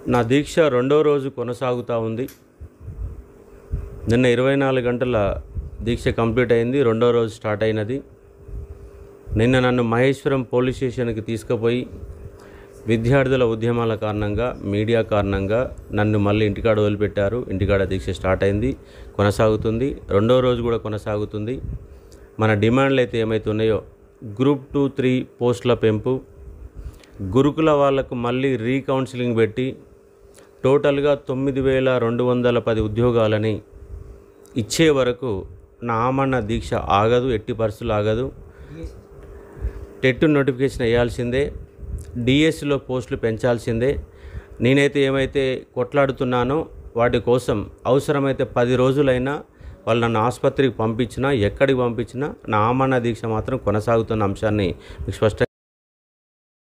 నా దీక్ష రెండో రోజు కొనసాగుతూ ఉంది నిన్న ఇరవై నాలుగు గంటల దీక్ష కంప్లీట్ అయింది రెండో రోజు స్టార్ట్ అయినది నిన్న నన్ను మహేశ్వరం పోలీస్ స్టేషన్కి తీసుకుపోయి విద్యార్థుల ఉద్యమాల కారణంగా మీడియా కారణంగా నన్ను మళ్ళీ ఇంటికాడ వదిలిపెట్టారు ఇంటికాడ దీక్ష స్టార్ట్ అయింది కొనసాగుతుంది రెండో రోజు కూడా కొనసాగుతుంది మన డిమాండ్లు అయితే ఏమైతే ఉన్నాయో గ్రూప్ టూ త్రీ పోస్టుల పెంపు గురుకుల వాళ్లకు మళ్ళీ రీకౌన్సిలింగ్ పెట్టి టోటల్గా తొమ్మిది వేల రెండు వందల పది ఉద్యోగాలని ఇచ్చే వరకు నా ఆమరణ దీక్ష ఆగదు ఎట్టి పరిస్థితులు ఆగదు టెట్ నోటిఫికేషన్ వేయాల్సిందే డిఎస్సిలో పోస్టులు పెంచాల్సిందే నేనైతే ఏమైతే కొట్లాడుతున్నానో వాటి కోసం అవసరమైతే పది రోజులైనా వాళ్ళు నన్ను ఆసుపత్రికి పంపించినా ఎక్కడికి పంపించినా నా ఆమరణ దీక్ష మాత్రం కొనసాగుతున్న అంశాన్ని మీకు స్పష్టంగా